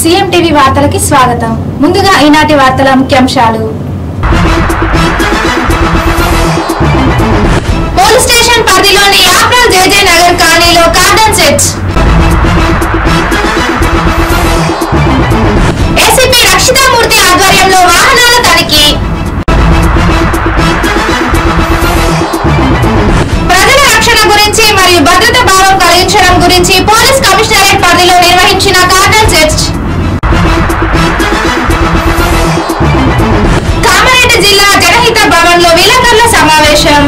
CM TV వార్తలకి స్వాగతం ముందుగా ఈనాటి వార్తల ముఖ్యాంశాలు పోలీస్ స్టేషన్ పరిధిలోని యాప్రల్ జేజే నగర్ కాలనీలో కార్డన్ సెట్స్ ఏసీపీ రక్షితామూర్తి ఆధ్వర్యంలో వాహనాల తనిఖీ ప్రజల రక్షణ గురించి మరియు భద్రత భావం కలిగించడం గురించి పోలీస్ కమిషనరేట్ పరిధిలో నిర్వహించిన కార్డన్ సెర్చ్ కామారెడ్డి జిల్లా జనహిత భవన్ లో విలేకరుల సమావేశం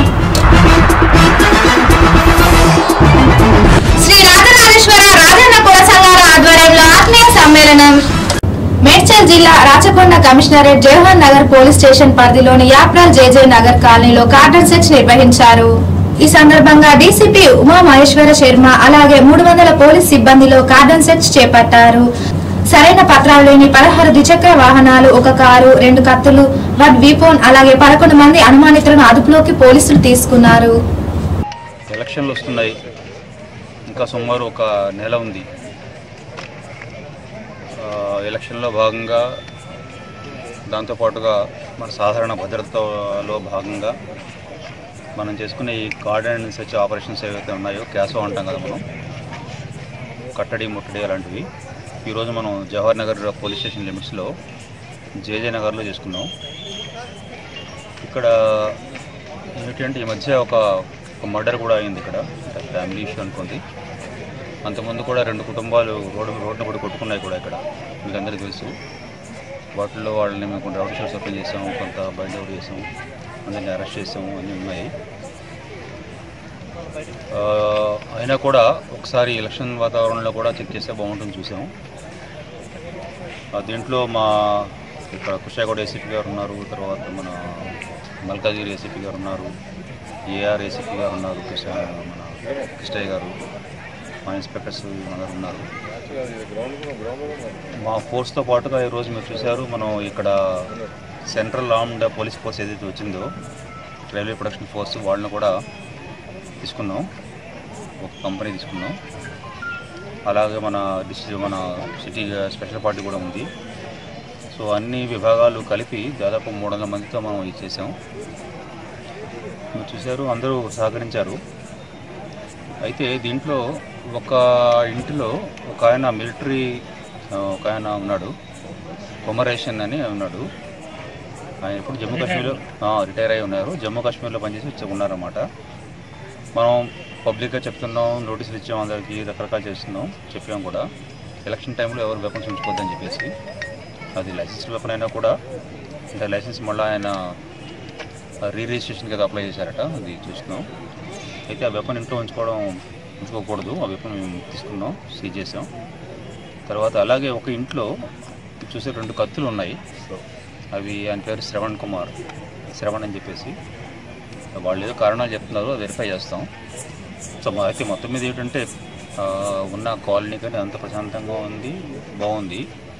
శ్రీ రాజరాజేశ్వర రాజన్న కుల సంఘాల ఆధ్వర్యంలో ఆత్మీయ సమ్మేళనం మేడ్చల్ జిల్లా Rachakonda commissionerate Jawahar Nagar police station పరిధిలోని యాప్రాల్ జేజే నగర్ కాలనీలో కార్డన్ సెర్చ్ నిర్వహించారు ఈ సందర్భంగా డీసీపీ ఉమా మహేశ్వర శర్మ అలాగే మూడు వందల పోలీస్ సిబ్బందిలో కార్డన్ సెర్చ్ చేపట్టారు సరైన పత్రాలు లేని పదహారు ద్విచక్ర వాహనాలు ఒక కారు రెండు కత్తులు వన్ వీఫోన్ అలాగే పదకొండు మంది అనుమానితులను అదుపులోకి పోలీసులు తీసుకున్నారు ఎలక్షన్లు వస్తున్నాయి ఇంకా సుమారు ఒక నెల ఉంది ఆ, ఎలక్షన్లో భాగంగా దాంతోపాటుగా మన సాధారణ భద్రతలో భాగంగా మనం చేసుకునే ఈ గార్డెన్ సెర్చ్ ఆపరేషన్స్ ఏవైతే ఉన్నాయో క్యాసో అంటాం కదా మనం కట్టడి ముట్టడి అలాంటివి ఈరోజు మనం జవహర్ నగర్ పోలీస్ స్టేషన్ లిమిట్స్లో జేజే నగర్లో చేసుకున్నాం ఇక్కడ ఏంటంటే ఈ మధ్య ఒక ఒక మర్డర్ కూడా అయింది ఇక్కడ ఫ్యామిలీ ఇష్యూ అనుకుంది అంతకుముందు కూడా రెండు కుటుంబాలు రోడ్డు రోడ్డు కూడా కొట్టుకున్నాయి కూడా ఇక్కడ మీకు అందరికీ తెలుసు వాటిల్లో వాళ్ళని మేము కొంత రౌడీ షోట్స్ ఓపెన్ చేసాము కొంత బైండ్ అవుట్ చేసాము అందరిని అరెస్ట్ చేసాము అన్నీ ఉన్నాయి ఆ, అయినా కూడా ఒకసారి ఎలక్షన్ వాతావరణంలో కూడా చెక్ చేస్తే బాగుంటుంది చూసాము ఆ, దీంట్లో మా ఇక్కడ కుషాగౌడ ఏసీపీ గారు ఉన్నారు తర్వాత మన మల్కాజిగిరి ఏసీపీ గారు ఉన్నారు ఏఆర్ ఏసీపీ గారు ఉన్నారు కృష్ణ మన కృష్ణయ్య గారు మా ఇన్స్పెక్టర్స్ అందరు ఉన్నారు మా ఫోర్స్తో పాటుగా ఈరోజు మీరు చూశారు మనం ఇక్కడ సెంట్రల్ ఆర్మ్డ్ పోలీస్ ఫోర్స్ ఏదైతే వచ్చిందో రైల్వే ప్రొడక్షన్ ఫోర్స్ వాళ్ళని కూడా తీసుకున్నాం ఒక కంపెనీ తీసుకున్నాం అలాగే మన డిస్ట్రిక్ట్ మన సిటీ స్పెషల్ పార్టీ కూడా ఉంది సో అన్ని విభాగాలు కలిపి దాదాపు మూడు వందల మందితో మనం ఇది చేసాం మీరు చూశారు అందరూ సహకరించారు అయితే దీంట్లో ఒక ఇంటిలో ఒక ఆయన మిలిటరీ ఆ, ఒక ఆయన ఉన్నాడు కొమరేషన్ అని ఉన్నాడు ఆయన ఇప్పుడు జమ్మూ కాశ్మీర్లో ఆ, రిటైర్ అయి ఉన్నారు జమ్మూ కాశ్మీర్లో పనిచేసి వచ్చి ఉన్నారన్నమాట మనం పబ్లిక్గా చెప్తున్నాం నోటీసులు ఇచ్చాం అందరికీ రకరకాలు చేస్తున్నాం చెప్పాం కూడా ఎలక్షన్ టైంలో ఎవరు వెపన్స్ ఉంచుకోవద్దని చెప్పేసి అది లైసెన్స్ వెపన్ అయినా కూడా అంటే లైసెన్స్ మళ్ళీ ఆయన రీ రిజిస్ట్రేషన్ కదా అప్లై చేశారట అది చూస్తున్నాం అయితే ఆ వెపన్ ఇంట్లో ఉంచుకోవడం ఉంచుకోకూడదు ఆ వెపన్ మేము తీసుకున్నాం సీజ్ చేసాం తర్వాత అలాగే ఒక ఇంట్లో చూసే రెండు కత్తులు ఉన్నాయి అవి ఆయన పేరు శ్రవణ్ కుమార్ శ్రవణ్ అని చెప్పేసి వాళ్ళు ఏదో కారణాలు చెప్తున్నారు అది వెరిఫై చేస్తాం సో మా- అయితే మొత్తం మీద ఏంటంటే ఆ, ఉన్న కాలనీ కానీ అంత ప్రశాంతంగా ఉంది బాగుంది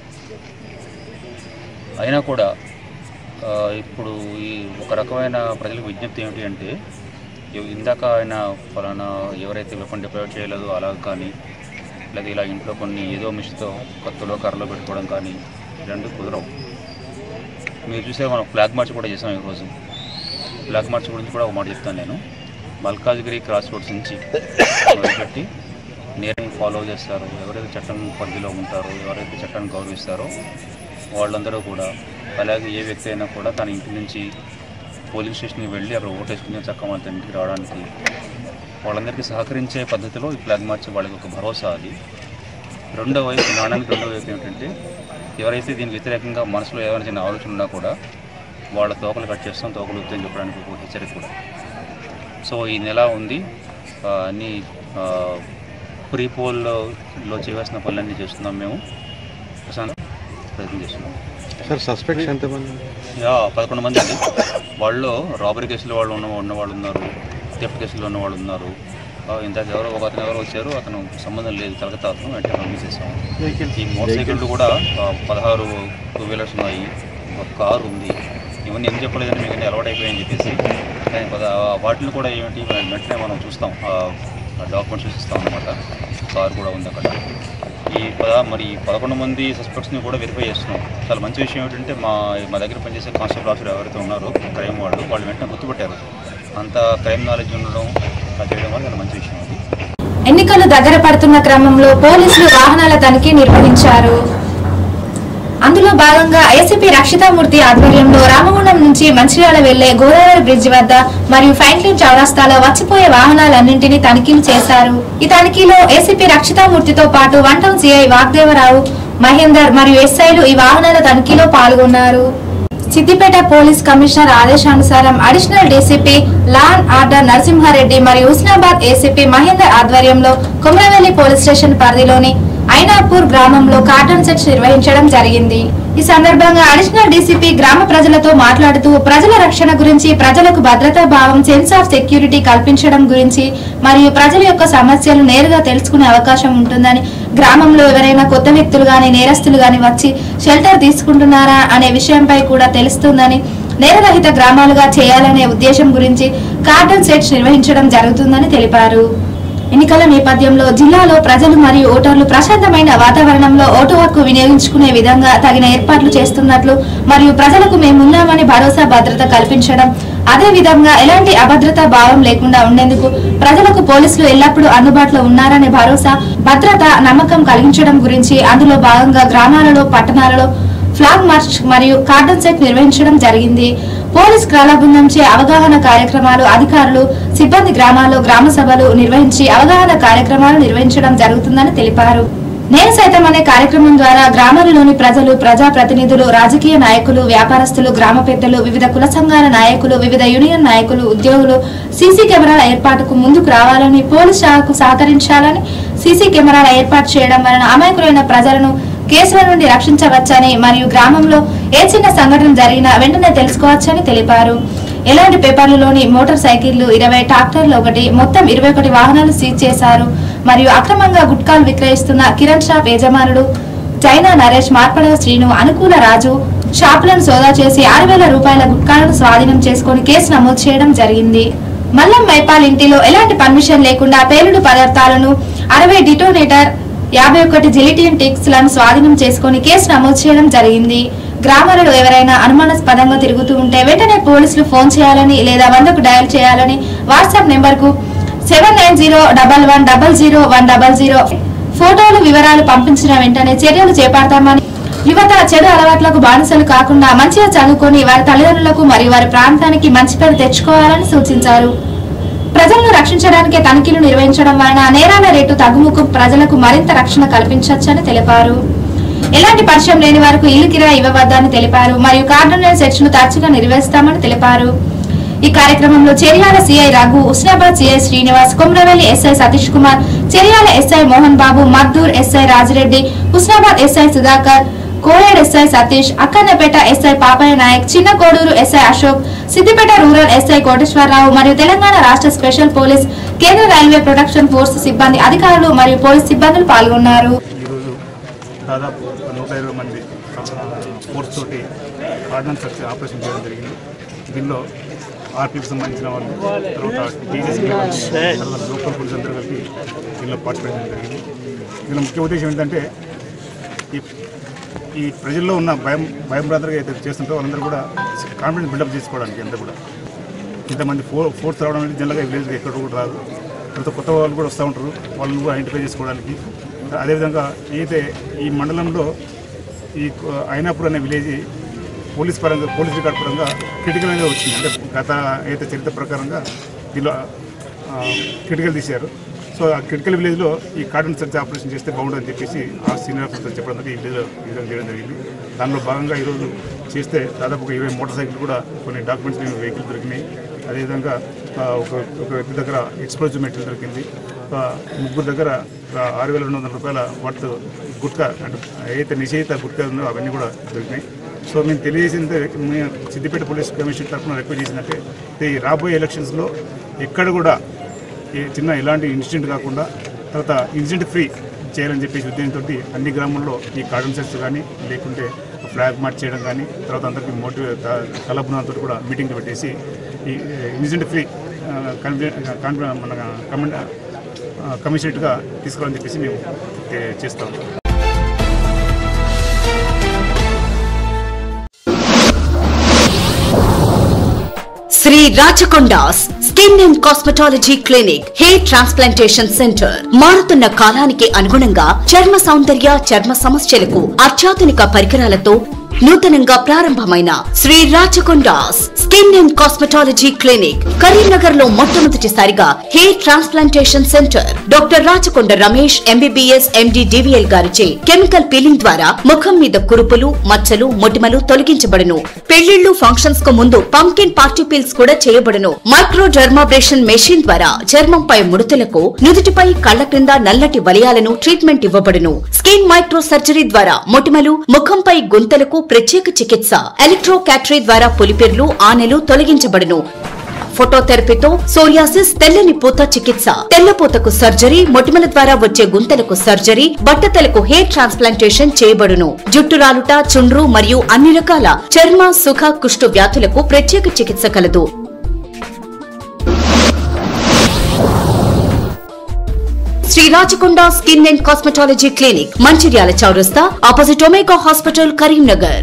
అయినా కూడా ఆ, ఇప్పుడు ఈ ఒక రకమైన ప్రజలకు విజ్ఞప్తి ఏమిటి అంటే ఇవ్- ఇందాక ఆయన ఫలానా ఎవరైతే వెపన్ డిప్లాయ్ చేయలేదో అలా కానీ లేదా ఇలా ఇంట్లో కొన్ని ఏదో మిషన్తో కత్తులో కర్రలో పెట్టుకోవడం కానీ ఇలాంటివి కుదరవు మీరు చూసే మనం ఫ్లాగ్ మార్చ్ కూడా చేసాం ఈరోజు ఫ్లాగ్ మార్చ్ గురించి కూడా ఒక మాట చెప్తాను నేను మల్కాజ్గిరి క్రాస్ రోడ్స్ నుంచి మొదలుపెట్టి నేరం ఫాలో చేస్తారు ఎవరైతే చట్టం పరిధిలో ఉంటారో ఎవరైతే చట్టాన్ని గౌరవిస్తారో వాళ్ళందరూ కూడా అలాగే ఏ వ్యక్తి అయినా కూడా తన ఇంటి నుంచి పోలింగ్ స్టేషన్కి వెళ్ళి అక్కడ ఓటేసుకుని చక్కగా వాళ్ళ ఇంటికి రావడానికి వాళ్ళందరికీ సహకరించే పద్ధతిలో ఈ ఫ్లాగ్ మార్చ్ వాళ్ళకి ఒక భరోసా అది రెండో వైపు నాణానికి రెండో వైపు ఏమిటంటే ఎవరైతే దీనికి వ్యతిరేకంగా మనసులో ఏమైనా చిన్న ఆలోచన ఉన్నా కూడా వాళ్ళ తోకలు కట్ చేస్తాం తోకలు వద్దని చెప్పడానికి ఒక హెచ్చరిక కూడా సో ఈ నెల ఉంది ఆ, అన్ని ప్రీ పోల్లో లో చేయవలసిన పనులన్నీ చేస్తున్నాం మేము ప్రశాంత్ ప్రయత్నం చేస్తున్నాం సార్ సస్పెక్ట్స్ ఎంతమంది యా పదకొండు మంది అండి వాళ్ళలో రాబరీ కేసులో వాళ్ళు ఉన్న ఉన్న వాళ్ళు ఉన్నారు థెఫ్ట్ కేసులో ఉన్న వాళ్ళు ఉన్నారు ఆ, ఇందాక ఎవరో ఒక అతను ఎవరో వచ్చారు అతను సంబంధం లేదు కలకత్తా అతను వెంటనే పంపించేసాం ఈ మోటార్ సైకిళ్ళు కూడా ఆ, పదహారు టూ వీలర్స్ ఉన్నాయి ఒక కారు ఉంది ఇవన్నీ ఎందుకు చెప్పలేదని మీకు అన్నీ అలవాటు అయిపోయాయని చెప్పేసి కానీ పద వాటిని కూడా ఏమిటి వెంటనే మనం చూస్తాం డాక్యుమెంట్స్ చూసి ఇస్తాం అనమాట కారు కూడా ఉంది అక్కడ ఈ పద మరి ఈ పదకొండు మంది సస్పెక్ట్స్ని కూడా వెరిఫై చేస్తున్నాం చాలా మంచి విషయం ఏంటంటే మా మా దగ్గర పనిచేసే కానిస్టేబుల్ ఆఫీసర్ ఎవరైతే ఉన్నారో క్రైమ్ వాళ్ళు వాళ్ళు వెంటనే గుర్తుపట్టారు అంత క్రైమ్ నాలెడ్జ్ ఉండడం అది చేయడం వల్ల చాలా మంచి విషయం అది ఎన్నికలు దగ్గర పడుతున్న క్రమంలో పోలీసులు వాహనాల తనిఖీ నిర్వహించారు అందులో భాగంగా ఏసీపీ రక్షితామూర్తి ఆధ్వర్యంలో రామగుండం నుంచి మంచిర్యాల వెళ్లే గోదావరి బ్రిడ్జి వద్ద మరియు ఫ్రాంక్లిన్ చౌరస్తాలో వచ్చిపోయే వాహనాలన్నింటినీ తనిఖీలు చేశారు ఈ తనిఖీలో ఏసీపీ రక్షితామూర్తితో పాటు one town CI Vagdevarao Mahender మరియు ఎస్ఐలు ఈ వాహనాల తనిఖీలో పాల్గొన్నారు సిద్దిపేట పోలీస్ కమిషనర్ ఆదేశానుసారం additional DCP law and order Narasimhareddy మరియు హుస్నాబాద్ ఏసీపీ మహేందర్ ఆధ్వర్యంలో కొమరవెల్లి పోలీస్ స్టేషన్ పరిధిలోని ఐనాపూర్ గ్రామంలో కార్టన్ సెట్స్ నిర్వహించడం జరిగింది ఈ సందర్భంగా అడిషనల్ డీసీపీ గ్రామ ప్రజలతో మాట్లాడుతూ ప్రజల రక్షణ గురించి ప్రజలకు భద్రతా భావం సెన్స్ ఆఫ్ సెక్యూరిటీ కల్పించడం గురించి మరియు ప్రజల యొక్క సమస్యలు నేరుగా తెలుసుకునే అవకాశం ఉంటుందని గ్రామంలో ఎవరైనా కొత్త వ్యక్తులు గాని నేరస్తులు గాని వచ్చి షెల్టర్ తీసుకుంటున్నారా అనే విషయంపై కూడా తెలుస్తుందని నేరరహిత గ్రామాలుగా చేయాలనే ఉద్దేశం గురించి కార్టన్ సెట్స్ నిర్వహించడం జరుగుతుందని తెలిపారు ఎన్నికల నేపథ్యంలో జిల్లాలో ప్రజలు మరియు ఓటర్లు ప్రశాంతమైన వాతావరణంలో ఓటు హక్కు వినియోగించుకునే విధంగా తగిన ఏర్పాట్లు చేస్తున్నట్లు మరియు ప్రజలకు మేమున్నామని భరోసా భద్రత కల్పించడం అదే విధంగా ఎలాంటి అభద్రతా భావం లేకుండా ఉండేందుకు ప్రజలకు పోలీసులు ఎల్లప్పుడూ అందుబాటులో ఉన్నారనే భరోసా భద్రత నమ్మకం కలిగించడం గురించి అందులో భాగంగా గ్రామాలలో పట్టణాలలో ఫ్లాగ్ మార్చ్ మరియు కార్డన్ సెట్ నిర్వహించడం జరిగింది పోలీస్ క్రాల బృందంచే అవగాహన కార్యక్రమాలు అధికారులు సిబ్బంది గ్రామాల్లో గ్రామ సభలు నిర్వహించి అవగాహన కార్యక్రమాలు నిర్వహించడం జరుగుతుందని తెలిపారు నేను సైతం అనే కార్యక్రమం ద్వారా గ్రామాలలోని ప్రజలు ప్రజా ప్రతినిధులు రాజకీయ నాయకులు వ్యాపారస్తులు గ్రామ పెద్దలు వివిధ కుల సంఘాల నాయకులు వివిధ యూనియన్ నాయకులు ఉద్యోగులు సీసీ కెమెరాల ఏర్పాటుకు ముందుకు రావాలని పోలీస్ శాఖకు సహకరించాలని సీసీ కెమెరాల ఏర్పాటు చేయడం వలన అమాయకులైన ప్రజలను కేసుల నుండి రక్షించవచ్చని మరియు గ్రామంలో ఏ చిన్న సంఘటన జరిగినా వెంటనే తెలుసుకోవచ్చని తెలిపారు ఎలాంటి పేపర్లలోని మోటార్ సైకిళ్లు ఇరవై ట్రాక్టర్లు ఒకటి మొత్తం ఇరవై ఒకటి వాహనాలు సీజ్ చేశారు మరియు అక్రమంగా గుట్కాలు విక్రయిస్తున్న కిరణ్ షాప్ యజమానుడు చైనా నరేష్ మార్పడ శ్రీను అనుకూల రాజు షాపులను సోదా చేసి ఆరు వేల రూపాయల గుట్కాలను స్వాధీనం చేసుకుని కేసు నమోదు చేయడం జరిగింది మల్లం మైపాల్ ఇంటిలో ఎలాంటి పర్మిషన్ లేకుండా పేలుడు పదార్థాలను అరవై డిటోనేటర్ యాభై ఒకటి జిలిటియన్ టిక్స్ లను స్వాధీనం చేసుకుని కేసు నమోదు చేయడం జరిగింది గ్రామాలలో ఎవరైనా అనుమానాస్పదంగా తిరుగుతూ ఉంటే వెంటనే పోలీసులు ఫోన్ చేయాలని లేదా వందకు డయల్ చేయాలని వాట్సాప్ నెంబర్ కు seven nine zero double one double zero one double zero ఫోటోలు వివరాలు పంపించిన వెంటనే చర్యలు చేపడతామని యువత చెడు అలవాట్లకు బానిసలు కాకుండా మంచిగా చదువుకొని వారి తల్లిదండ్రులకు మరియు వారి ప్రాంతానికి మంచి పేరు తెచ్చుకోవాలని సూచించారు ప్రజలను రక్షించడానికే తనిఖీలు నిర్వహించడం వలన నేరాల రేటు తగ్గుముఖం ప్రజలకు మరింత రక్షణ కల్పించవచ్చని తెలిపారు ఎలాంటి పరిచయం లేని వారికి ఇల్లు కిరాయి ఇవ్వవద్దని తెలిపారు మరియు కార్డనల్ సెర్చ్ ను తరచుగా నిర్వహిస్తామని తెలిపారు ఈ కార్యక్రమంలో Cheriyal CI Raghu Husnabad CI Srinivas Komuravelli SI Satish Kumar Cheriyal SI Mohan Babu Maddur SI Rajireddy Husnabad SI Sudhakar Koheda SI Satish Akkannapet SI Papaiah Naik Chinna Koduru SI Ashok Siddipet rural SI Koteswararao మరియు తెలంగాణ రాష్ట్ర స్పెషల్ పోలీస్ కేంద్ర రైల్వే ప్రొటెక్షన్ ఫోర్స్ సిబ్బంది అధికారులు మరియు పోలీస్ సిబ్బందులు పాల్గొన్నారు ఈరోజు దాదాపు నూట ఇరవై మంది ఫోర్స్ తోటి ఆర్డినెన్స్ సర్చ్ ఆపరేషన్ చేయడం జరిగింది దీనిలో ఆర్పీకి సంబంధించిన వాళ్ళు తర్వాత టీజీసీ తర్వాత లోకల్ పోలీస్ అందరూ కలిపి దీనిలో పార్టిసిపేట్ చేయడం జరిగింది దీనిలో ముఖ్య ఉద్దేశం ఏంటంటే ఈ ఈ ప్రజల్లో ఉన్న భయం భయం బ్రాదర్గా అయితే చేస్తుంటారో వాళ్ళందరూ కూడా కాన్ఫిడెన్స్ బిల్డప్ చేసుకోవడానికి అంతా కూడా ఇంతమంది ఫో ఫోర్స్ రావడం అనేది జనరల్గా విలేజ్లో ఎక్కడ కూడా రాదు తర్వాత కొత్త వాళ్ళు కూడా వస్తూ ఉంటారు వాళ్ళని కూడా ఐడెంటిఫై చేసుకోవడానికి అదేవిధంగా అయితే ఈ మండలంలో ఈ కొ- అయినాపూర్ అనే విలేజ్ పోలీస్ పరంగా పోలీస్ రికార్డ్ పరంగా క్రిటికల్ అనేది వచ్చింది అంటే గత అయితే చరిత్ర ప్రకారంగా దీనిలో క్రిటికల్ తీశారు సో ఆ క్రిటికల్ విలేజ్లో ఈ కార్డన్ సెర్చ్ ఆపరేషన్ చేస్తే బాగుంటుందని చెప్పేసి ఆ సీనియర్ ఆఫీసర్ చెప్పడం ద్వారా ఈ విలేజ్లో ఈ విధంగా చేయడం జరిగింది దానిలో భాగంగా ఈరోజు చేస్తే దాదాపు ఒక ఇరవై మోటార్ సైకిల్ కూడా కొన్ని డాక్యుమెంట్స్ లేని వెహికల్ దొరికినాయి అదేవిధంగా ఆ, ఒక ఒక వ్యక్తి దగ్గర ఎక్స్ప్లోజివ్ మెటీరియల్ దొరికింది ఆ, ముగ్గురు దగ్గర ఆ, ఆరు వేల రెండు వందల రూపాయల వర్త్ గుట్కా అంటే ఏదైతే నిషేధిత గుట్కా ఉందో అవన్నీ కూడా దొరికినాయి సో మేము తెలియజేసింది మేము సిద్దిపేట పోలీస్ కమిషన్ తరఫున రిక్వెస్ట్ చేసిందంటే ఈ రాబోయే ఎలక్షన్స్లో ఎక్కడ కూడా ఏ చిన్న ఎలాంటి ఇన్సిడెంట్ కాకుండా తర్వాత ఇన్సిడెంట్ ఫ్రీ చేయాలని చెప్పేసి ఉద్దేశంతో అన్ని గ్రామాల్లో ఈ కార్డన్ సెట్స్ కానీ లేకుంటే ఫ్లాగ్ మార్చ్ చేయడం కానీ తర్వాత అందరికీ మోటివే కలబృందంతో కూడా మీటింగ్ పెట్టేసి ఈ ఇన్సిడెంట్ ఫ్రీ మన కమిషన్ కమిషనరేట్గా తీసుకోవాలని చెప్పేసి మేము ఏ, చేస్తాం Sri Rachakondas skin and cosmetology clinic hair transplantation centre మారుతున్న కాలానికి అనుగుణంగా చర్మ సౌందర్య చర్మ సమస్యలకు అత్యాధునిక పరికరాలతో నూతనంగా ప్రారంభమైన Sri Rachakondas skin and cosmetology clinic Karimnagar లో మొట్టమొదటిసారిగా hair transplantation centre doctor Rachakonda Ramesh MBBS MD DVL గారిచే కెమికల్ పీలింగ్ ద్వారా ముఖం మీద కురుపులు మచ్చలు మొటిమలు తొలగించబడును పెళ్లిళ్లు ఫంక్షన్స్ కు ముందు పంకిన్ పార్టీ పీల్స్ కూడా చేయబడును మైక్రో డర్మాబ్రేషన్ మెషిన్ ద్వారా చర్మంపై ముడతలకు నుదుటిపై కళ్ల క్రింద నల్లటి వలయాలను ట్రీట్మెంట్ ఇవ్వబడును స్కిన్ మైక్రో సర్జరీ ద్వారా మొటిమలు ముఖంపై గుంతలకు ప్రత్యేక చికిత్స ఎలక్ట్రో క్యాటరీ ద్వారా పులిపెర్లు ఆనెలు తొలగించబడును ఫోటోథెరపీతో సోరియాసిస్ తెల్లని పూత చికిత్స తెల్లపూతకు సర్జరీ మొటిమల ద్వారా వచ్చే గుంతలకు సర్జరీ బట్టతలకు హెయిర్ ట్రాన్స్ప్లాంటేషన్ చేయబడును జుట్టు రాలుట చుండ్రు మరియు అన్ని రకాల చర్మ సుఖ కుష్టు వ్యాధులకు ప్రత్యేక చికిత్స కలదు Sri Rachakonda skin and cosmetology clinic Mancherial చౌరస్తా opposite Omega hospital Karimnagar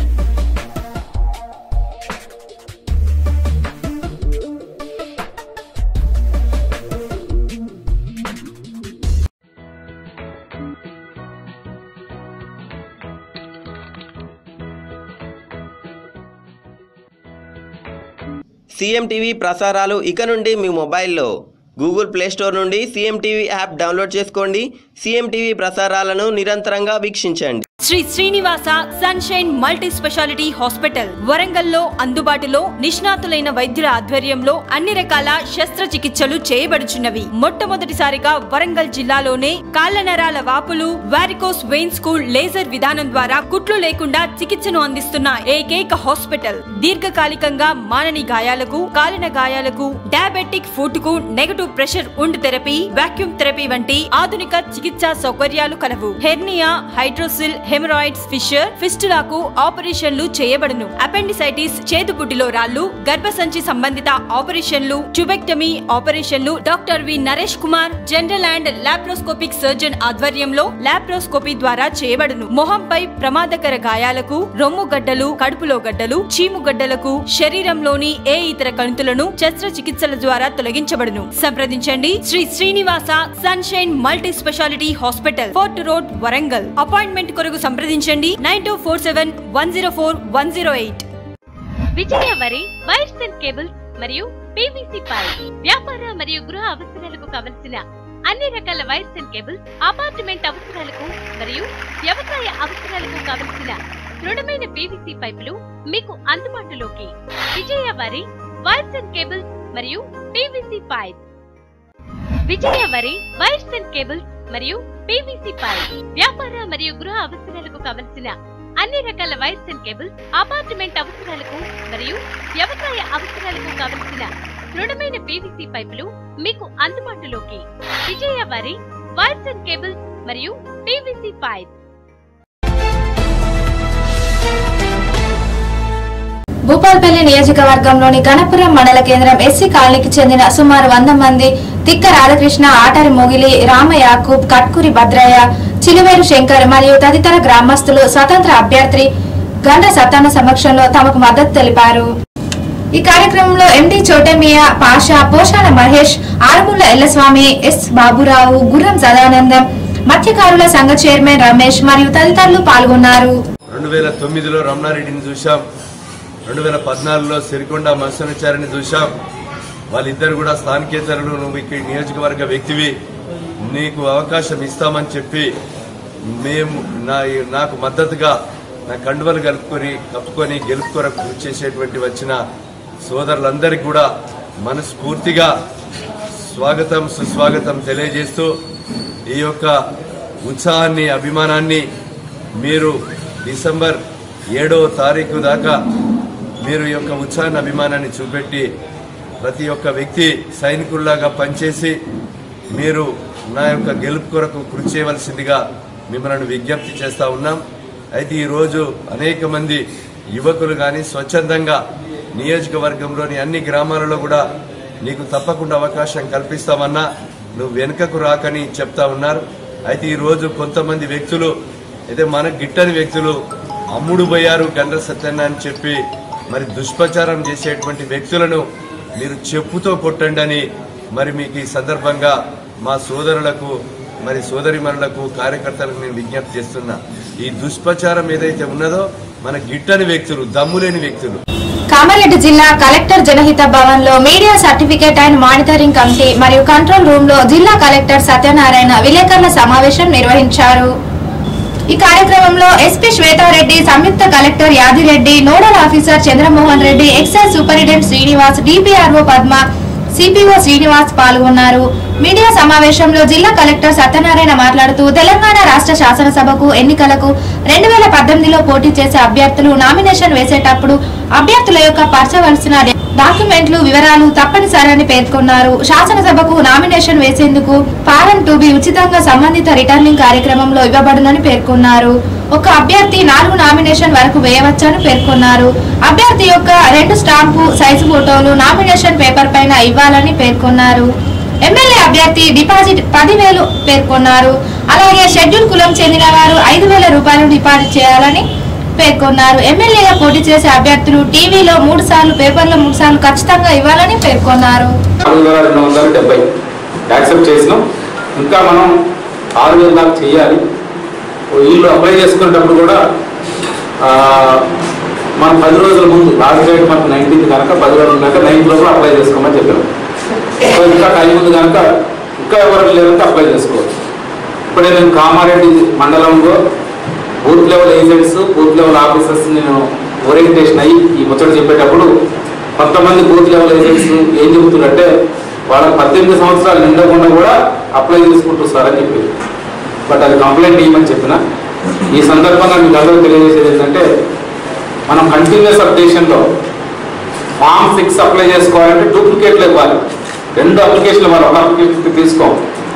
CM TV ప్రసారాలు ఇక నుండి మీ మొబైల్లో గూగుల్ ప్లే స్టోర్ నుండి సీఎం టీవీ యాప్ డౌన్లోడ్ చేసుకోండి సీఎం టీవీ ప్రసారాలను నిరంతరంగా వీక్షించండి Sri Srinivasa sunshine multi speciality hospital వరంగల్లో అందుబాటులో నిష్ణాతులైన వైద్యుల ఆధ్వర్యంలో అన్ని రకాల శస్త్రచికిత్సలు చేయబడుచున్నవి మొట్టమొదటిసారిగా వరంగల్ జిల్లాలోనే కాళ్ల నరాల వాపులు వారికోస్ వెయిన్స్ కు లేజర్ విధానం ద్వారా కుట్లు లేకుండా చికిత్సను అందిస్తున్న ఏకైక హాస్పిటల్ దీర్ఘకాలికంగా మానని గాయాలకు కాలిన గాయాలకు డయాబెటిక్ ఫుడ్ కు negative pressure wound therapy vacuum therapy వంటి ఆధునిక చికిత్సా సౌకర్యాలు కలవు హెర్నియా హైడ్రోసిల్ హెమరాయిడ్స్ ఫిషర్ ఫిస్టులాకు ఆపరేషన్లు చేయబడును అపెండిసైటిస్ చేతుబుడ్డిలో రాళ్లు గర్భసంచి సంబంధిత ఆపరేషన్లు ట్యూబెక్టమీ ఆపరేషన్లు doctor V Naresh Kumar general and laparoscopic surgeon ఆధ్వర్యంలో లాప్రోస్కోపీ ద్వారా చేయబడును మొహంపై ప్రమాదకర గాయాలకు రొమ్ము గడ్డలు కడుపులో గడ్డలు చీము గడ్డలకు శరీరంలోని ఏ ఇతర కణుతులను శస్త్రచికిత్సల ద్వారా తొలగించబడును సంప్రదించండి Shri Srinivasa sunshine multi speciality hospital fort road Warangal appointment కొరకు సంప్రదించండి nine two four seven one zero four one zero eight Vijaya వరి వైర్స్ అండ్ కేబుల్స్ మరియు పీవీసీ పైప్ వ్యాపార మరియు గృహ అవసరాలకు కావలసిన అన్ని రకాల వైర్స్ అండ్ కేబుల్స్ అపార్ట్మెంట్ అవసరాలకు మరియు వ్యవసాయ అవసరాలకు కావలసిన దృఢమైన పీవీసీ పైపులు మీకు అందుబాటులోకి విజయ వరి వైర్స్ అండ్ కేబుల్స్ మరియు పీవీసీ పైప్ విజయ వరి వైర్స్ అండ్ కేబుల్స్ మరియు పీవీసీ పైప్ వ్యాపార మరియు గృహ అవసరాలకు కావలసిన అన్ని రకాల వైర్స్ అండ్ కేబుల్స్ అపార్ట్మెంట్ అవసరాలకు మరియు వ్యవసాయ అవసరాలకు కావలసిన దృఢమైన పీవీసీ పైపులు మీకు అందుబాటులోకి విజయ వారి వైర్స్ అండ్ కేబుల్స్ మరియు పీవీసీ పైప్ భూపాల్పల్లి నియోజకవర్గంలోని గణపురం మండల కేంద్రం ఎస్సీ కాలనీకి చెందిన సుమారు వంద మంది తిక్క రాధాకృష్ణ ఆటారి మొగిలి రామ యాకూబ్ కట్కూరి భద్రయ్య చిలువేరు శంకర్ మరియు తదితర గ్రామస్తులు స్వతంత్ర అభ్యర్థి గండ సత్తాన సమక్షంలో తమకు మద్దతు తెలిపారు ఈ కార్యక్రమంలో ఎండి చోటమియా పాషా పోషాల మహేష్ ఆరుముళ్ల ఎల్లస్వామి ఎస్ బాబురావు గుర్రం సదానందం మత్స్యకారుల సంఘ చైర్మన్ రమేష్ మరియు తదితరులు పాల్గొన్నారు రెండు వేల తొమ్మిదిలో రమణారెడ్డిని చూశాం రెండు వేల పద్నాలుగులో సిరికొండ మత్స్యచారిని చూశాం వాళ్ళిద్దరు కూడా స్థానికేతరులు నువ్వు ఇక్కడ నియోజకవర్గ వ్యక్తివి నీకు అవకాశం ఇస్తామని చెప్పి మేము నా నాకు మద్దతుగా నా కండువలు కలుపుకొని కప్పుకొని గెలుపు కొరకు కృషి చేసేటువంటి వచ్చిన సోదరులందరికీ కూడా మనస్ఫూర్తిగా స్వాగతం సుస్వాగతం తెలియజేస్తూ ఈ యొక్క ఉత్సాహాన్ని అభిమానాన్ని మీరు డిసెంబర్ ఏడవ తారీఖు దాకా మీరు ఈ యొక్క ఉత్సాహాన్ని అభిమానాన్ని చూపెట్టి ప్రతి ఒక్క వ్యక్తి సైనికుల్లాగా పనిచేసి మీరు నా యొక్క గెలుపు కొరకు కృషి చేయవలసిందిగా మిమ్మల్ని విజ్ఞప్తి చేస్తా ఉన్నాం అయితే ఈరోజు అనేక మంది యువకులు కానీ స్వచ్ఛందంగా నియోజకవర్గంలోని అన్ని గ్రామాలలో కూడా నీకు తప్పకుండా అవకాశం కల్పిస్తామన్నా నువ్వు వెనుకకు రాకని చెప్తా ఉన్నారు అయితే ఈరోజు కొంతమంది వ్యక్తులు అయితే మన గిట్టని వ్యక్తులు అమ్ముడు పోయారు గండ్ర సత్యన్న అని చెప్పి మరి దుష్ప్రచారం చేసేటువంటి వ్యక్తులను మీరు చెప్పుతో కొట్టండి అని మరి మీకు ఈ సందర్భంగా మా సోదరులకు మరి సోదరిమణులకు కార్యకర్తలకు నేను విజ్ఞప్తి చేస్తున్నా ఈ దుష్ప్రచారం ఏదైతే ఉన్నదో మన గిట్టని వ్యక్తులు దమ్ములేని వ్యక్తులు కామారెడ్డి జిల్లా కలెక్టర్ జనహిత భవన్ లో media certificate and monitoring committee మరియు కంట్రోల్ రూమ్ లో జిల్లా కలెక్టర్ సత్యనారాయణ విలేకరుల సమావేశం నిర్వహించారు ఈ కార్యక్రమంలో ఎస్పీ శ్వేతారెడ్డి సంయుక్త collector Yadireddy nodal officer Chandramohan Reddy excise superintendent Srinivas DPRO Padma CPO Srinivas పాల్గొన్నారు మీడియా సమావేశంలో జిల్లా కలెక్టర్ సత్యనారాయణ మాట్లాడుతూ తెలంగాణ రాష్ట్ర శాసనసభకు ఎన్నికలకు రెండు వేల పద్దెనిమిదిలో పోటీ చేసే అభ్యర్థులు నామినేషన్ వేసేటప్పుడు అభ్యర్థుల యొక్క పరచవలసిన డాక్యుమెంట్లు వివరాలు తప్పనిసరని పేర్కొన్నారు శాసనసభకు నామినేషన్ వేసేందుకు ఫారం టూ బి ఉచితంగా సంబంధిత రిటర్నింగ్ కార్యక్రమంలో ఇవ్వబడునని పేర్కొన్నారు ఒక అభ్యర్థి నాలుగు నామినేషన్ వరకు వేయవచ్చని పేర్కొన్నారు అభ్యర్థి యొక్క రెండు స్టాంపు సైజు ఫోటోలు నామినేషన్ పేపర్ పైన ఇవ్వాలని పేర్కొన్నారు ఎమ్మెల్యే అభ్యర్థి డిపాజిట్ పదివేలు పేర్కొన్నారు అలాగే షెడ్యూల్ కులం చెందిన వారు ఐదు వేల రూపాయలు డిపాజిట్ చేయాలని పేర్కొన్నారు ఎమ్మెల్యేగా పోటీ చేసే అభ్యర్థులు టీవీలో మూడు సార్లు పేపర్లో మూడు సార్లు ఖచ్చితంగా ఇవ్వాలని పేర్కొన్నారు నాలుగు వేల రెండు వందల డెబ్బై యాక్సెప్ట్ చేసినాం ఇంకా మనం ఆరు వేల దాకా చేయాలి వీళ్ళు అప్లై చేసుకునేటప్పుడు కూడా ఆ, మనం పది రోజుల ముందు లాస్ట్ డేట్ మనకు నైన్టీన్త్ కనుక పది రోజులు ఉన్నాక నైన్త్ లోపల అప్లై చేసుకోమని చెప్పారు సో ఇంకా టైం ఉంది కనుక ఇంకా ఎవరు లేదంటే అప్లై చేసుకోవచ్చు ఇప్పుడే నేను కామారెడ్డి మండలంలో booth level agents booth level officers నేను ఓరియంటేషన్ అయ్యి ఈ ముచ్చట చెప్పేటప్పుడు కొంతమంది బూత్ లెవెల్ ఏజెంట్స్ ఏం చెబుతున్నారంటే వాళ్ళకి పద్దెనిమిది సంవత్సరాలు నిండకుండా కూడా అప్లై చేసుకుంటారు సార్ అని చెప్పి బట్ అది కంప్లైంట్ ఇవ్వమని చెప్పిన ఈ సందర్భంగా మీకు అందరూ తెలియజేసేది ఏంటంటే మనం కంటిన్యూస్ అప్డేషన్లో ఫామ్ సిక్స్ అప్లై చేసుకోవాలంటే డూప్లికేట్లు ఇవ్వాలి రెండు అప్లికేషన్లు ఇవ్వాలి ఒక అప్లికేషన్ తీసుకోం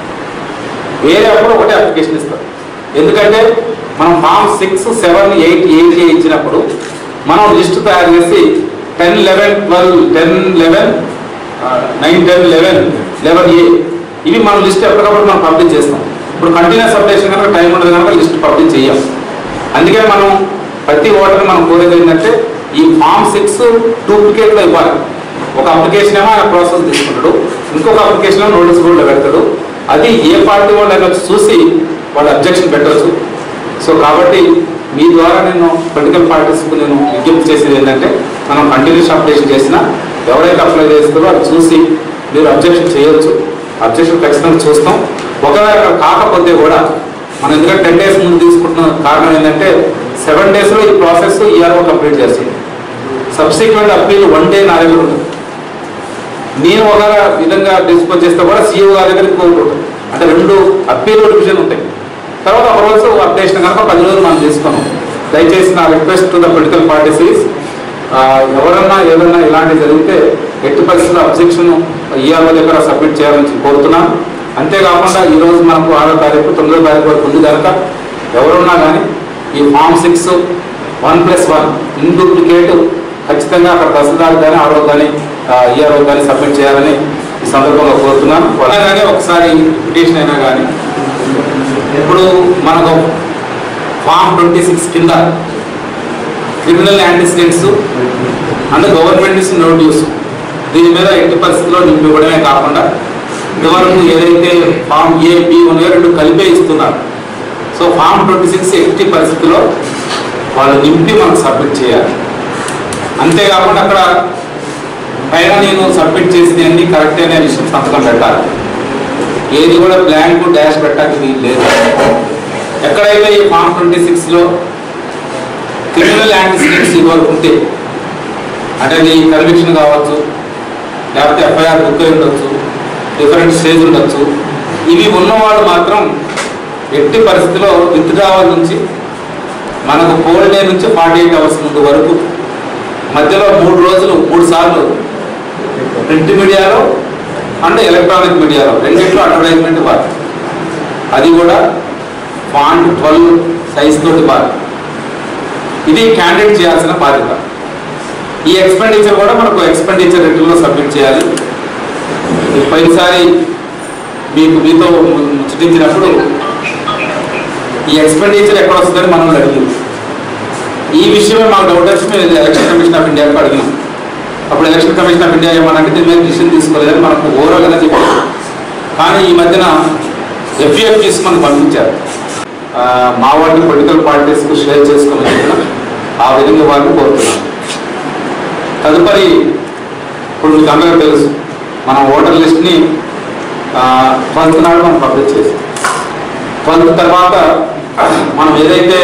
వేరే అప్పుడు ఒకటే అప్లికేషన్ ఇస్తారు ఎందుకంటే మనం form six seven eight eight ఇచ్చినప్పుడు మనం లిస్ట్ తయారు చేసి ten eleven twelve ten eleven nine ten eleven eleven A ఇవి మనం లిస్ట్ ఎప్పటికప్పుడు మనం పబ్లిష్ చేస్తాం ఇప్పుడు కంటిన్యూస్ అప్డేషన్ కనుక టైం ఉండదు కనుక లిస్ట్ పబ్లిష్ చేయం అందుకే మనం ప్రతి ఓటర్ మనం కోరేది ఏంటంటే ఈ ఫామ్ సిక్స్ డూప్లికేట్లో ఇవ్వాలి ఒక అప్లికేషన్ ఏమో ఆయన ప్రాసెస్ తీసుకుంటాడు ఇంకొక అప్లికేషన్ నోటీస్ బోర్డులో పెడతాడు అది ఏ పార్టీ వాళ్ళు అయినా వచ్చి చూసి వాళ్ళు అబ్జెక్షన్ పెట్టవచ్చు సో కాబట్టి మీ ద్వారా నేను పొలిటికల్ పార్టీస్కు నేను విజ్ఞప్తి చేసేది ఏంటంటే మనం కంటిన్యూస్ అప్లికేషన్ చేసినా ఎవరైతే అప్లై చేస్తారో అది చూసి మీరు అబ్జెక్షన్ చేయొచ్చు అబ్జెక్షన్ ఖచ్చితంగా చూస్తాం ఒకవేళ కాకపోతే కూడా మనం ఎందుకంటే టెన్ డేస్ ముందు తీసుకుంటున్న కారణం ఏంటంటే సెవెన్ డేస్లో ఈ ప్రాసెస్ ఈఆర్ఓ కంప్లీట్ చేస్తుంది సబ్సిక్వెంట్ అప్పీల్ వన్ డే నా దగ్గర ఉంటుంది నేను ఒక విధంగా డిస్పోజ్ చేస్తే కూడా సీఈఓ గారి దగ్గరికి కోరుకుంటాం అంటే రెండు అప్పీల్ డివిజన్ ఉంటాయి తర్వాత ఒక రోజు అప్డేషన్ కనుక పది రోజులు మనం తీసుకున్నాం దయచేసి నా request to the political parties is ఎవరన్నా ఏదన్నా ఇలాంటివి జరిగితే ఎట్టి పరిస్థితుల్లో అబ్జెక్షన్ ఈఆర్ఓ దగ్గర సబ్మిట్ చేయాలని కోరుతున్నాను అంతేకాకుండా ఈ రోజు మనకు ఆరో తారీఖు తొమ్మిదో తారీఖు వరకు ఉంది కనుక ఎవరున్నా కానీ ఈ form six one plus one in duplicate ఖచ్చితంగా అక్కడ తహసీల్దార్ కానీ ఆరో కానీ ఈఆర్ఓ కానీ సబ్మిట్ చేయాలని ఈ సందర్భంగా కోరుతున్నాను అలాగే ఒకసారి పిటిషన్ అయినా కానీ ఇప్పుడు మనకు ఫామ్ ట్వంటీ సిక్స్ కింద criminal antecedents and government is notice దీని మీద ఎట్టి పరిస్థితుల్లో నింపి ఇవ్వడమే కాకుండా ఇదివరకు ఏదైతే ఫామ్ ఏ బి ఉన్నాయో రెండు కలిపే ఇస్తున్నారు సో ఫామ్ ట్వంటీ సిక్స్ ఎట్టి పరిస్థితిలో వాళ్ళు నింపి మనకు సబ్మిట్ చేయాలి అంతేకాకుండా అక్కడ పైన నేను సబ్మిట్ చేసింది అన్ని కరెక్ట్ అనే విషయం సంతకం పెట్టాలి ఏది కూడా బ్లాంక్ డాష్ పెట్టడానికి వీలు లేదు ఎక్కడైతే ఈ ఫామ్ ట్వంటీ సిక్స్లో క్రిమినల్ యాంటిసిడెంట్స్ ఇవ్వరకు ఉంటే అంటే అది కన్విక్షన్ కావచ్చు లేకపోతే ఎఫ్ఐఆర్ బుక్ అయి ఉండొచ్చు డిఫరెంట్ స్టేజ్ ఉండొచ్చు ఇవి ఉన్నవాళ్ళు మాత్రం ఎట్టి పరిస్థితిలో విత్డ్రావల్ నుంచి మనకు పోల్ డే నుంచి ఫార్టీ ఎయిట్ అవర్స్ ముందు వరకు మధ్యలో మూడు రోజులు మూడు సార్లు ప్రింట్ మీడియాలో అండ్ ఎలక్ట్రానిక్ మీడియాలో రెండింటిలో అడ్వర్టైజ్మెంట్ ఇవ్వాలి అది కూడా ఫాంట్ ట్వెల్వ్ సైజ్ తోటి ఇవ్వాలి ఇది క్యాండిడేట్ చేయాల్సిన బాధ్యత ఈ ఎక్స్పెండిచర్ కూడా మనకు ఎక్స్పెండిచర్ రిటర్న్లో సబ్మిట్ చేయాలి ఈ పోయినసారి మీకు మీతో ముచ్చటించినప్పుడు ఈ ఎక్స్పెండిచర్ ఎక్కడ వస్తుందని మనం అడిగింది ఈ విషయమే మాకు డౌట్ వచ్చి మేము ఎలక్షన్ కమిషన్ ఆఫ్ ఇండియాకు అడిగినాం అప్పుడు ఎలక్షన్ కమిషన్ ఆఫ్ ఇండియా ఏమనంటే దీని మీద డిసిషన్ తీసుకోలేదని మనకు ఓవరాల్గా చెప్పారు కానీ ఈ మధ్యన ఎఫ్ఈఎఫ్టీస్ మనకు పంపించారు ఆ, మా వాటిని పొలిటికల్ పార్టీస్కు షేర్ చేసుకోమని చెప్పిన ఆ విధంగా వారిని కోరుతున్నాను తదుపరి ఇప్పుడు మీకు అందరికీ తెలుసు మనం ఓటర్ లిస్ట్ని ట్వెల్త్ నాడు మనం పబ్లిష్ చేసాం ట్వెల్త్ తర్వాత మనం ఏదైతే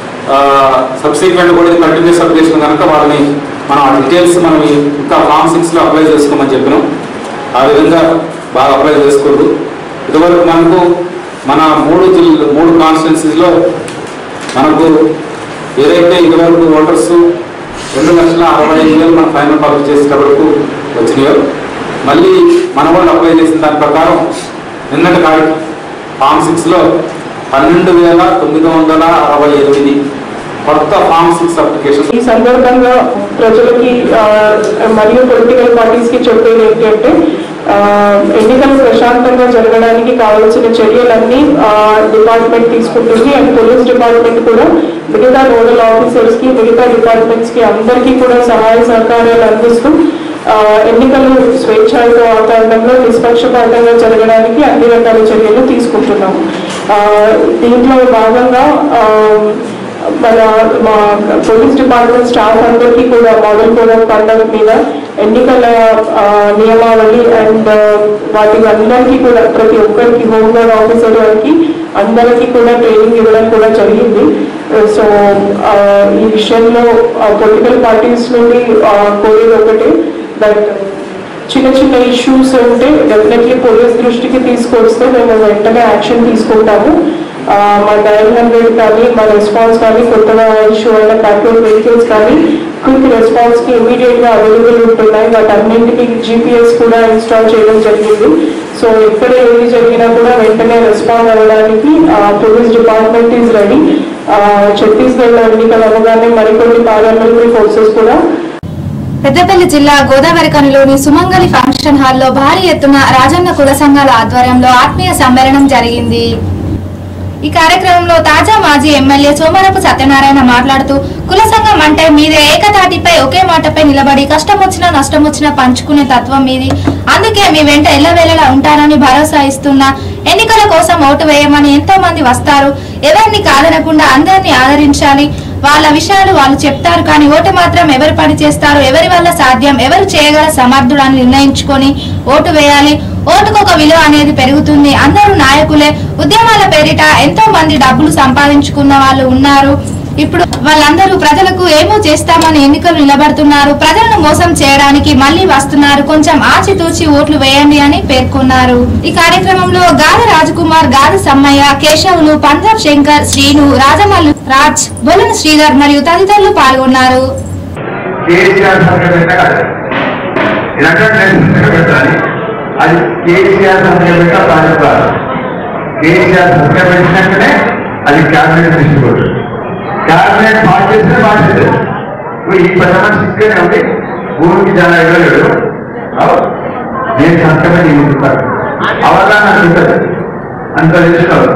సబ్సిక్వెంట్ కూడా ఇది కంటిన్యూస్ అప్లికేషన్ కనుక వాళ్ళని మనం ఆ డీటెయిల్స్ మనం ఈ- ఇంకా ఫామ్ సిక్స్లో అప్లై చేసుకోమని చెప్పినాం ఆ విధంగా బాగా అప్లై చేసుకోరు ఇదివరకు మనకు మన మూడు జిల్లా మూడు కాన్స్టిట్యున్సీస్లో మనకు ఏదైతే ఇదివరకు ఓటర్స్ రెండు లక్షల అరవై ఐదు వేలు మన ఫైనల్ పబ్లిష్ చేసేటప్పటికు వచ్చినాయో మళ్ళీ మన వాళ్ళు అప్లై చేసిన దాని ప్రకారం నిన్నటి కాడి ఫామ్ సిక్స్లో పన్నెండు వేల తొమ్మిది వందల అరవై ఎనిమిది కొత్త ఫామ్ సిక్స్ అప్లికేషన్ ఈ సందర్భంగా ప్రజలకి ఆ, మరియు పొలిటికల్ పార్టీస్ కి చెప్పేది ఏంటంటే ఆ, ఎన్నికలు ప్రశాంతంగా జరగడానికి కావాల్సిన చర్యలన్నీ డిపార్ట్మెంట్ తీసుకుంటుంది అండ్ పోలీస్ డిపార్ట్మెంట్ కూడా మిగతా నోడల్ ఆఫీసర్స్ కి మిగతా డిపార్ట్మెంట్స్ కి అందరికీ కూడా సహాయ సహకారాలు అందిస్తూ ఆ, ఎన్నికలు స్వేచ్ఛాయుత వాతావరణంలో నిష్పక్షపాతంగా జరగడానికి అన్ని రకాల చర్యలు తీసుకుంటున్నాము ఆ, దీంట్లో భాగంగా ఆ, మన మా పోలీస్ డిపార్ట్మెంట్ స్టాఫ్ అందరికీ కూడా మోడల్ కోడ్ ఆఫ్ కండక్ట్ మీద ఎన్నికల ఆ, నియమావళి అండ్ వాటి అందరికీ కూడా ప్రతి ఒక్కరికి హోమ్ గార్డ్ ఆఫీసర్ వారికి అందరికీ కూడా ట్రైనింగ్ ఇవ్వడం కూడా జరిగింది సో ఈ విషయంలో పొలిటికల్ పార్టీస్ నుండి ఆ, కోరేది ఒకటి దట్ చిన్న చిన్న ఇష్యూస్ ఉంటే డెఫినెట్లీ పోలీస్ దృష్టికి తీసుకొస్తే మేము వెంటనే యాక్షన్ తీసుకుంటాము ఆ, మా నైన్ హండ్రెడ్ కానీ మా రెస్పాన్స్ కానీ కొత్తగా ఇష్యూ అయిన పెట్రోల్ వెహికల్స్ కానీ క్విక్ రెస్పాన్స్ కి ఇమీడియట్ గా అవైలబుల్ ఉంటున్నాయి వాటి అన్నింటికి జీపీఎస్ కూడా ఇన్స్టాల్ చేయడం జరిగింది సో ఎక్కడ ఏది జరిగినా కూడా వెంటనే రెస్పాండ్ అవ్వడానికి police department is ready Chhattisgarh ఎన్నికలు అవ్వగానే మరికొన్ని పారామిలిటరీ ఫోర్సెస్ కూడా పెద్దపల్లి జిల్లా గోదావరికనిలోని సుమంగళి ఫంక్షన్ హాల్లో భారీ ఎత్తున రాజన్న కుల సంఘాల ఆధ్వర్యంలో ఆత్మీయ సమ్మేళనం జరిగింది ఈ కార్యక్రమంలో తాజా మాజీ ఎమ్మెల్యే సోమరపు సత్యనారాయణ మాట్లాడుతూ కుల సంఘం అంటే మీదే ఏకతాటిపై ఒకే మాటపై నిలబడి కష్టం వచ్చినా నష్టం వచ్చినా పంచుకునే తత్వం మీది అందుకే మీ వెంట ఎల్లవేళలా ఉంటానని భరోసా ఇస్తున్నా ఎన్నికల కోసం ఓటు వేయమని ఎంతో మంది వస్తారు ఎవరిని కాదనకుండా అందరినీ ఆదరించాలి వాళ్ళ విషయాలు వాళ్ళు చెప్తారు కానీ ఓటు మాత్రం ఎవరు పని చేస్తారు ఎవరి వల్ల సాధ్యం ఎవరు చేయగల సమర్థుడు అని నిర్ణయించుకొని ఓటు వేయాలి ఓటుకు ఒక విలువ అనేది పెరుగుతుంది అందరూ నాయకులే ఉద్యమాల పేరిట ఎంతో మంది డబ్బులు సంపాదించుకున్న వాళ్ళు ఉన్నారు ఇప్పుడు వాళ్ళందరూ ప్రజలకు ఏమో చేస్తామని ఎన్నికలు నిలబడుతున్నారు ప్రజలను మోసం చేయడానికి మళ్ళీ వస్తున్నారు కొంచెం ఆచితూచి ఓట్లు వేయండి అని పేర్కొన్నారు ఈ కార్యక్రమంలో గాలి రాజకుమార్ గాలి సమ్మయ్య కేశవులు పంజాబ్ శంకర్ శ్రీను రాజమల్లు రాజ్ బొలన శ్రీధర్ మరియు తదితరులు పాల్గొన్నారు కేసీఆర్ సంఖ్య పెట్టాలి ఇలాంటి సంఖ్య పెట్టాలి అది కేసీఆర్ సంఖ్య పెట్ట బాధ్యత కేసీఆర్ సంఖ్య పెట్టినాకనే అది క్యాబినెట్ తీసుకోవచ్చు క్యాబినెట్ బాధ్యత బాధ్యత ఇప్పుడు ఈ పది మంది ఇక్కడే ఉంది ఊరికి చాలా ఇవ్వలేడు నేను సంఖ్య పెట్టి ఉంటాను అవగాహన ఉంటుంది అంత తెలుసుకోవాలి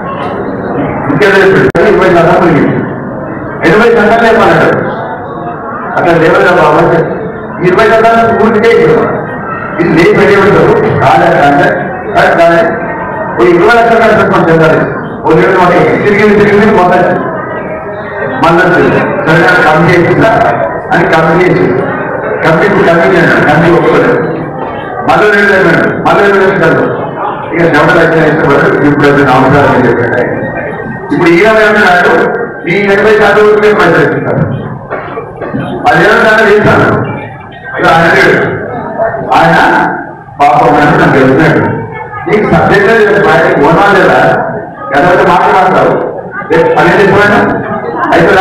ఇంకేదో చెప్పాడు ఇరవై శాతం పెరిగింది ఇరవై శాతం లేపాలంటారు అక్కడ లేవదా బాబా ఇరవై శాతం పూర్తిగా ఇవ్వడం ఇది లేదు పెట్టేవాడు కాదా కాదా కాదు కాదా ఓ ఇరవై లక్షలు కట్టడం చెందాలి ఓ లేదు మాకు తిరిగింది తిరిగింది మొదటి మళ్ళీ సరే కమిటీ చేసిందా అని కమిటీ చేసింది కమిటీ కమిటీ అన్నాడు కమిటీ ఒప్పుకోలేదు మళ్ళీ రెండు అన్నాడు మళ్ళీ రెండు లక్షలు ఇక చెమట లక్షలు ఇష్టపడ్డాడు ఇప్పుడు అది నమస్కారం అని చెప్పాడు ఆయన. ఇప్పుడు ఈయన ఏమన్నాడు మీ ఎనభై శాతం వరకు పైసలు ఇస్తున్నారు పదిహేను శాతం చేస్తాను ఇక ఆయన లేడు. ఆయన పాపం అంటే నాకు తెలిసినాడు నీకు సబ్జెక్ట్ బయటకు పోనా లేదా ఎంత మాట్లాడతావు రేపు పని చెప్పాను అవుతుందా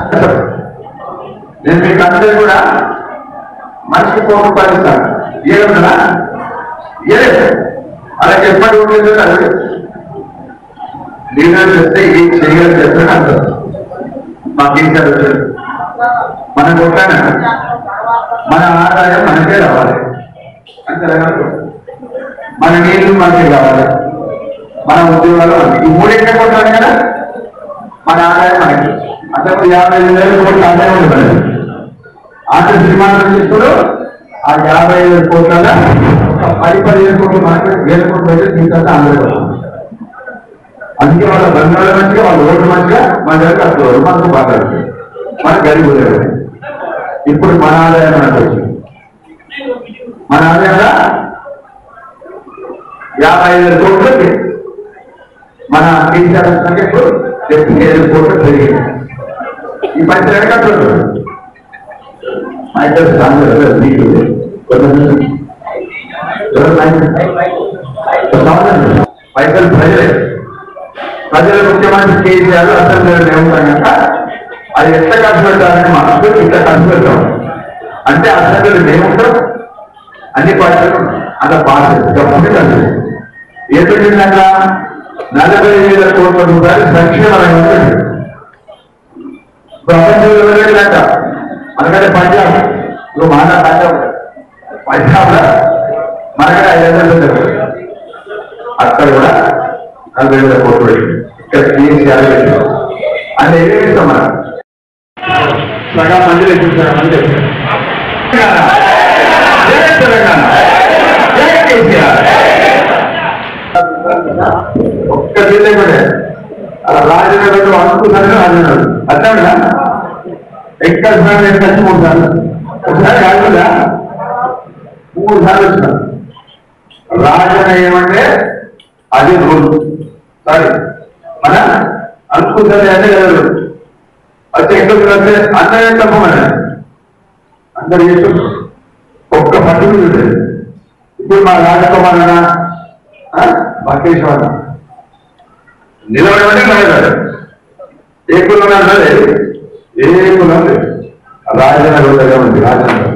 నేను మీకు అందరూ కూడా మనిషికి కోపం పాలిస్తాను ఏమన్నా ఏ అలా చెప్పండి ఉంటుంది అది లీడర్ చెప్తే ఏం చేయగలని చెప్తాను అంటారు మాకేం చదువుతారు మన కొట్టాన మన ఆదాయం మనకే రావాలి అంతే మన నీళ్లు మనకే కావాలి మన ఉద్యోగాలు మనకి ఈ మూడింటే కొట్టాలి కదా మన ఆదాయం మనకి అంటే ఇప్పుడు యాభై ఐదు వేలు కోట్ల ఆదాయం ఉంటుంది ఆట సినిమా ఇప్పుడు ఆ యాభై ఐదు కోట్ల ఒక పది పదిహేను కోట్లు మనకి వేల కోట్లు అయితే తీసుకొస్తే అందరూ అందుకే వాళ్ళ బంగాళ మంచిగా వాళ్ళ ఓట్లు మంచిగా మన దగ్గర వస్తారు మనకు బాగా మన గరీబ్ ఇప్పుడు మన ఆదాయం మనకు వచ్చింది మన ఆదాయంగా యాభై ఐదు కోట్లు మన కేసీఆర్ వచ్చినాక ఇప్పుడు డెబ్బై ఐదు కోట్లు పెరిగింది ఈ పైసలు ఎక్కడ కట్టుకుంటారు మైకల్ సాంగ్స్ మీకు పైసలు ప్రజలే ప్రజల ముఖ్యమంత్రి కేసీఆర్ అసెంబ్లీ ఏముంటాం కనుక అది ఎట్లా ఖర్చు పెట్టాలని మనసు ఇట్లా ఖర్చు పెడతాం అంటే అసెంబ్లీలో మేముంటాం అన్ని పార్టీలు అంత పాస్ గవర్నమెంట్ ఏ పెట్టిందాక నలభై వేల కోట్ల రూపాయలు సంక్షేమ రంగం పెట్టింది ప్రపంచంలో వెళ్ళాక మనకంటే పంజాబ్ నువ్వు మానా పంజాబ్ పంజాబ్ లో మనకంటే ఐదు వందలు పెట్టారు అక్కడ కూడా నలభై వేల కోట్లు పెట్టింది ఇక్కడ కేసీఆర్ పెట్టారు అంటే ఏమి ఇస్తాం మనం సగం మంది లేదు సగం మంది జై తెలంగాణ జై కేసీఆర్ ఒక్క జిల్లా కూడా అలా రాజనగర్ అనుకున్నాను రాజనగర్ అర్థం ఎక్కడ సార్లు కలిసి మూడు సార్లు ఒకసారి కాకుండా మూడు సార్లు వచ్చినాను రాజన ఏమంటే అది రూల్ సారీ మన అనుకుంటుంది అంటే కదా వచ్చి ఎక్కడ వస్తే అందరూ తప్పమని అందరు చేస్తూ ఒక్క పట్టు మీద ఉంటుంది ఇప్పుడు మా రాజకుమార్ అన్న మహేశ్వర నిలబడమని నిలబడ్డాడు ఏ కులం అన్నది ఏ కులం లేదు రాజనగర్ దగ్గర ఉంది రాజనగర్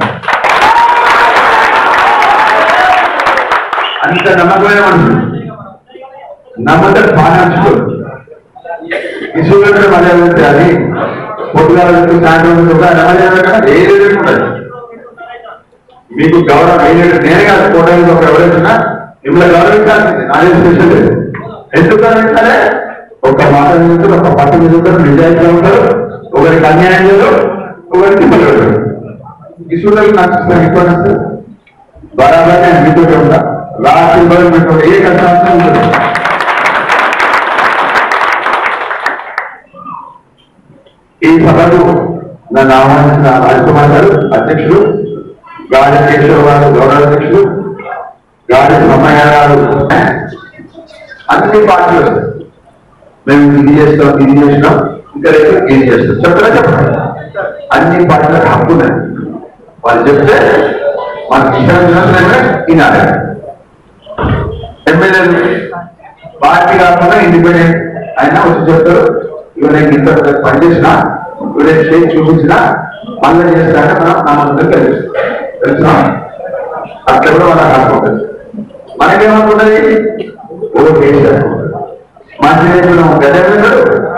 అంత నమ్మకమైన మనుషులు నమ్మకం బాగా నచ్చుకోరు ఇసుకుంటే మళ్ళీ వెళ్తే అది పొద్దుగాల సాయంత్రం ఒక రమణ ఏ ఉండదు మీకు గౌరవం ఏ నేనే కాదు కోటలో ఒక ఎవరైనా మిమ్మల్ని గౌరవించాల్సింది నాదే స్పెషల్ లేదు ఎందుకు గౌరవించాలి ఒక మాట మీద ఒక పట్టు మీద ఉంటారు నిజాయితీగా ఉంటారు ఒకరికి అన్యాయం లేదు ఒకరికి పిల్లలు ఇసులకు నాకు ఎక్కువ నచ్చుతుంది బరాబర్ నేను మీతో ఉంటా రాత్రి బదులు మీకు ఏ కష్టాలు ఉంటుంది ఈ సభకు నన్ను ఆహ్వానించిన రాజకుమార్ గారు అధ్యక్షులు గాలి కేశవ గారు గౌరవ అధ్యక్షులు గాలి బ్రహ్మయ్య గారు అన్ని పార్టీలు మేము ఇది చేస్తాం ఇది చేసినాం ఇంకా రేపు ఏం చేస్తాం చెప్తారా చెప్పండి అన్ని పార్టీలకు హక్కు ఉన్నాయి వాళ్ళు చెప్తే మనకి ఇష్టం వినాలి ఎమ్మెల్యేలు పార్టీ కాకుండా ఇండిపెండెంట్ అయినా వచ్చి చెప్తారు ఇవి నేను ఇంత పనిచేసిన ఇవి నేను చేసి చూపించిన మళ్ళీ చేస్తాక మనం నా ముందు తెలుసు తెలుసా అట్లా కూడా మనకు అనుకుంటుంది మనకేమనుకుంటుంది ఓ చేశారు మంచి రేపులు గదేవాడు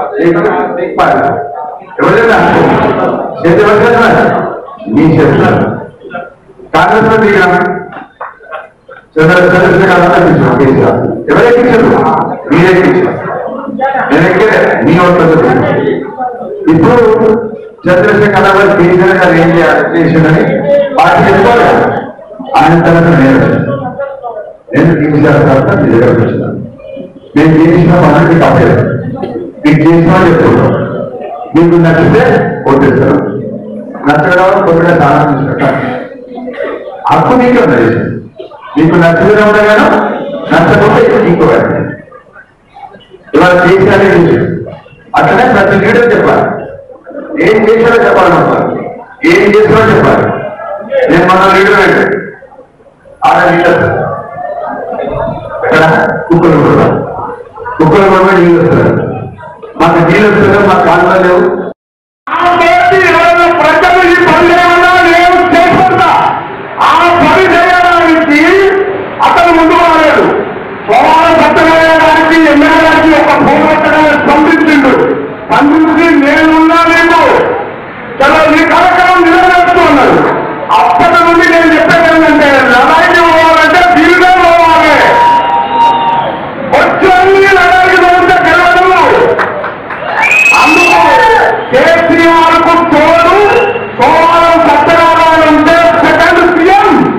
ఎవరైనా చేతి ఎవరు మీ చేస్తున్నారు కాంగ్రెస్ లో దిగాను చంద్ర చంద్రశేఖర్ ఇచ్చాం కేసీఆర్ ఎవరైతే ఇచ్చారు మీరే ఇచ్చారు నేనైతే మీ ఓట్ల ఇప్పుడు చంద్రశేఖర్ గారు కేసీఆర్ గారు ఏం చేయాలి చేసిందని పార్టీ చెప్పుకోవాలి ఆయన తర్వాత నేను నేను కేసీఆర్ తర్వాత మీ దగ్గరకు వచ్చినాను నేను చేసిన పనులకి తప్పలేదు మీకు చేసిన చెప్తున్నాను మీకు నచ్చితే ఓటేస్తారు నచ్చడం కొద్దిగా దానం తీసుకుంటాను హక్కు నీకే ఉన్నది మీకు నచ్చిన ఉండగాను నచ్చకపోతే ఇంకో ఇవాళ చేశారే చేశారు అట్లనే ప్రతి లీడర్ చెప్పాలి ఏం చేశారో చెప్పాలి చెప్పాలి ఏం చేశారో చెప్పాలి నేను మన లీడర్ అంటే ఆడ లీడర్ ఎక్కడ కుక్కలు కూడా కుక్కలు కూడా నీళ్ళు వస్తారు మాకు నీళ్ళు వస్తారు మాకు కాలువ లేవు ప్రజలు ఈ పనులు ఏమన్నా నేను చేస్తుంటా ఆ పని చేయడానికి అతను ముందు రాలేదు సోమవారం సత్యనారాయణ గారికి ఎమ్మెల్యే గారికి ఒక ఫోన్ పెట్టడానికి స్పందించిండు స్పందించి నేనున్నా నీకు చలో ఈ కార్యక్రమం నిలబెడుతూ ఉన్నారు అప్పటి నుండి నేను చెప్పేది ఏంటంటే లడాయికి పోవాలంటే దీనిగా పోవాలి వచ్చి అన్ని లడాయికి పోతే గెలవదు అందుకు కేసీఆర్ కు తోడు సోమవారం సత్యనారాయణ ఉంటే సెకండ్ సీఎం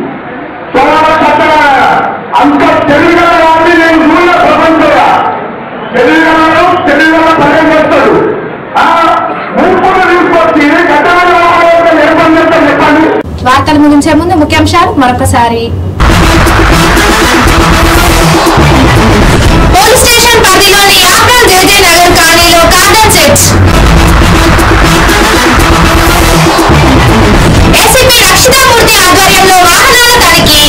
ముఖ్యాంశాలు మరొకసారి పోలీస్ స్టేషన్ పరిధిలోని యాప్రాల్ జేజే నగర్ కాలనీలో కార్డన్ సెట్ ఏసీపీ రక్షితామూర్తి ఆధ్వర్యంలో వాహనాల తనిఖీ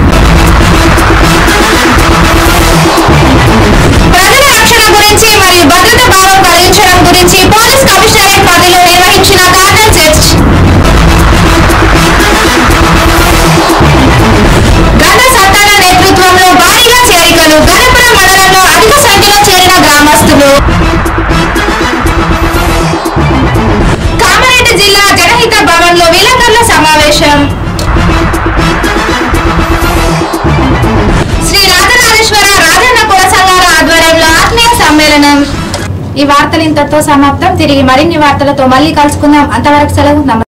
ప్రజల రక్షణ గురించి మరియు భద్రత భావం కలిగించడం గురించి పోలీస్ కమిషనరేట్ పరిధిలో నిర్వహించిన కార్డన్ సెర్చ్ గత సత్తాల నేతృత్వంలో భారీగా చేరికలు గణపురం మండలంలో అధిక సంఖ్యలో చేరిన గ్రామస్తులు కామారెడ్డి జిల్లా జనహిత భవన్ లో విలేకరుల సమావేశం శ్రీ రాజరాజేశ్వర రాజన్న కుల సంఘాల ఆధ్వర్యంలో ఆత్మీయ సమ్మేళనం ఈ వార్తలు ఇంతటితో సమాప్తం తిరిగి మరిన్ని వార్తలతో మళ్ళీ కలుసుకుందాం అంతవరకు సెలవు నమస్కారం